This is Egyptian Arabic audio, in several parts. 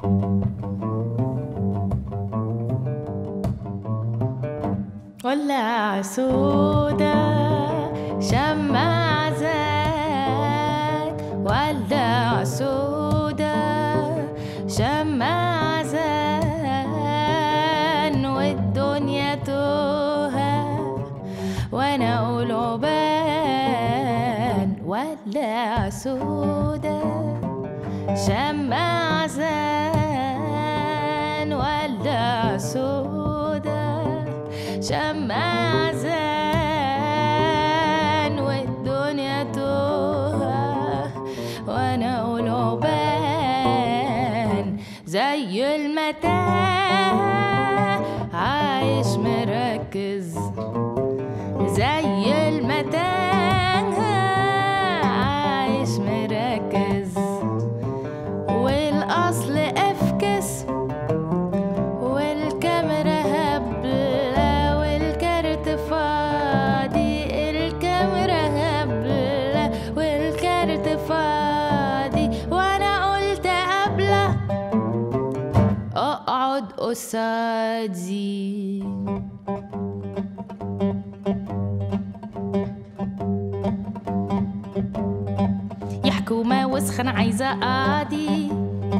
ولع سودا شمع زاد ولع سودا شمع زان والدنيا توها وانا اقول عبان ولع سودا شمع زان ولع سودا شمع زان والدنيا توها وانا اقول عبان زي المتاع عايش مركز زي المتاع عايش مركز والاصل افكس والكاميرا هبلة والكارت فاضي الكاميرا هبلة والكارت فاضي وانا قلت قبله اقعد قصادي يا حكومة وسخن عايزة قاضي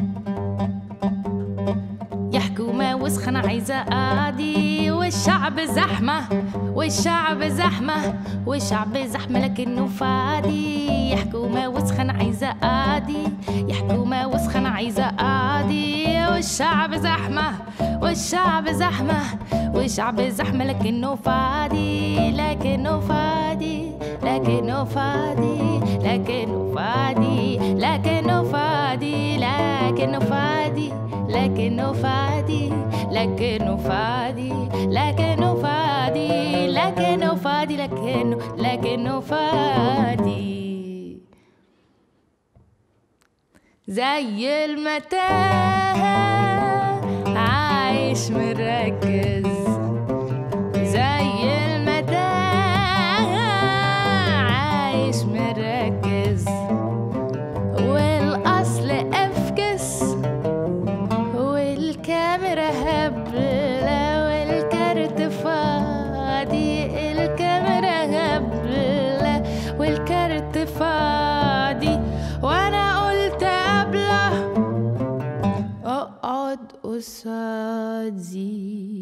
يا حكومة وسخن عايزة قاضي والشعب زحمة والشعب زحمة والشعب زحمة لكنه فاضي يا حكومة وسخن عايزة قاضي يا حكومة وسخن عايزة قاضي والشعب زحمة والشعب زحمة والشعب زحمة لكنه فاضي لكنه فاضي لكنه فاضي لكنه فاضي لكنه فاضي لكنه فاضي لكنه فاضي لكنه فاضي لكنه فاضي لكنه فاضي لكنه لكنه فاضي زي المتاهة عايش مركز زي المتاهة عايش مركز والأصل أفكس والكاميرا هبلة والكارت فاضي الكاميرا هبلة والكارت فاضي وانا قلت قبله اقعد قصادي